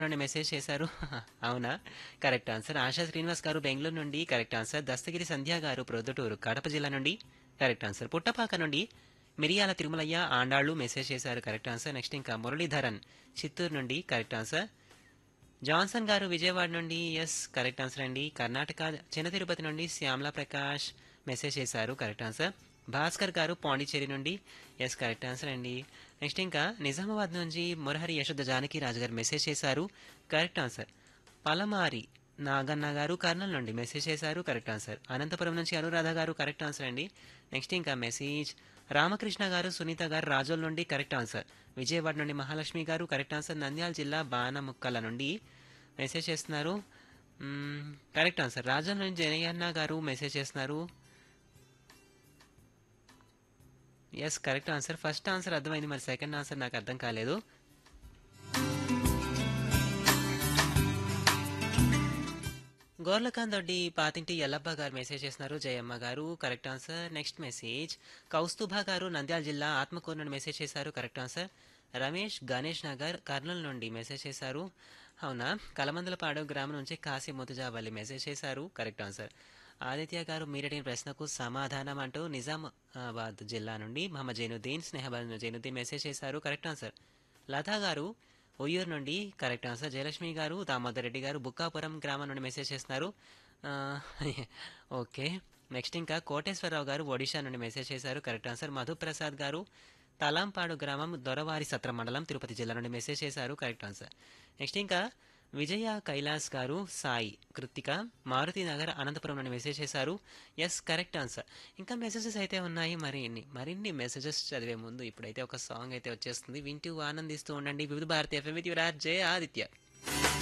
నుండి మెసేజ్ చేశారు అవునా కరెక్ట్ ఆన్సర్ ఆశా శ్రీనివాస్ గారు బెంగళూరు నుండి కరెక్ట్ ఆన్సర్ దస్తగిరి సంధ్య గారు ప్రొద్దుటూరు కడప జిల్లా నుండి కరెక్ట్ ఆన్సర్ పుట్టపాక నుండి మిరియాల తిరుమలయ్య ఆండాళ్ళు మెసేజ్ చేశారు కరెక్ట్ ఆన్సర్ నెక్స్ట్ ఇంకా మురళీధరన్ చిత్తూరు నుండి కరెక్ట్ ఆన్సర్ జాన్సన్ గారు విజయవాడ నుండి ఎస్ కరెక్ట్ ఆన్సర్ అండి కర్ణాటక చిన్న తిరుపతి నుండి శ్యామలా ప్రకాష్ మెసేజ్ చేశారు కరెక్ట్ ఆన్సర్ భాస్కర్ గారు పాండిచ్చేరి నుండి ఎస్ కరెక్ట్ ఆన్సర్ అండి నెక్స్ట్ ఇంకా నిజామాబాద్ నుంచి మురహరి యశోద జానకి రాజు గారు మెసేజ్ చేశారు కరెక్ట్ ఆన్సర్ పలమారి నాగన్న గారు కర్నూలు నుండి మెసేజ్ చేశారు కరెక్ట్ ఆన్సర్ అనంతపురం నుంచి అనురాధ గారు కరెక్ట్ ఆన్సర్ అండి నెక్స్ట్ ఇంకా మెసేజ్ రామకృష్ణ గారు సునీత గారు రాజోల్ నుండి కరెక్ట్ ఆన్సర్ విజయవాడ నుండి మహాలక్ష్మి గారు కరెక్ట్ ఆన్సర్ నంద్యాల జిల్లా బాణముక్కల నుండి మెసేజ్ చేస్తున్నారు మ్మ్, కరెక్ట్ ఆన్సర్ రాజోల్ నుండి జనయన్న గారు మెసేజ్ చేస్తున్నారు yes correct answer first answer అర్థమైంది మరి సెకండ్ ఆన్సర్ నాకు అర్థం కాలేదు గోర్లకాంత్ దొడ్డి పాతింటి ఎల్లబ్బ గారు మెసేజ్ చేస్తున్నారు Jayamma garu correct answer next message Kaustubha garu Nandyal జిల్లా ఆత్మకూరు నుండి మెసేజ్ చేశారు కరెక్ట్ ఆన్సర్ రమేష్ గణేష్ నగర్ కర్నూలు నుండి మెసేజ్ చేశారు అవునా కలమందలపాడు గ్రామం నుంచి కాశీ ముతుజావల్లి మెసేజ్ చేశారు కరెక్ట్ ఆన్సర్ ఆదిత్య గారు మీరడిగిన ప్రశ్నకు సమాధానం అంటూ నిజామాబాద్ జిల్లా నుండి మహమ్మద్ జైనుద్దీన్ స్నేహబాద్ జైనుద్దీన్ మెసేజ్ చేశారు కరెక్ట్ ఆన్సర్ లతా గారు ఒయ్యూరు నుండి కరెక్ట్ ఆన్సర్ జయలక్ష్మి గారు దామోదర్ రెడ్డి గారు బుక్కాపురం గ్రామం నుండి మెసేజ్ చేస్తున్నారు ఆ, ఓకే నెక్స్ట్ ఇంకా కోటేశ్వరరావు గారు ఒడిషా నుండి మెసేజ్ చేశారు కరెక్ట్ ఆన్సర్ మధుప్రసాద్ గారు తలాంపాడు గ్రామం దొరవారి సత్ర మండలం తిరుపతి జిల్లా నుండి మెసేజ్ చేశారు కరెక్ట్ ఆన్సర్ నెక్స్ట్ ఇంకా విజయ కైలాస్ గారు సాయి కృతిక మారుతి నగర్ అనంతపురం నుండి మెసేజ్ చేశారు ఎస్ కరెక్ట్ ఆన్సర్ ఇంకా మెసేజెస్ అయితే ఉన్నాయి మరిన్ని మరిన్ని మెసేజెస్ చదివే ముందు ఇప్పుడైతే ఒక సాంగ్ అయితే వచ్చేస్తుంది వింటూ ఆనందిస్తూ ఉండండి వివిధ భారతి ఎఫ్ఎం విత్ యువరాజ్ జయ ఆదిత్య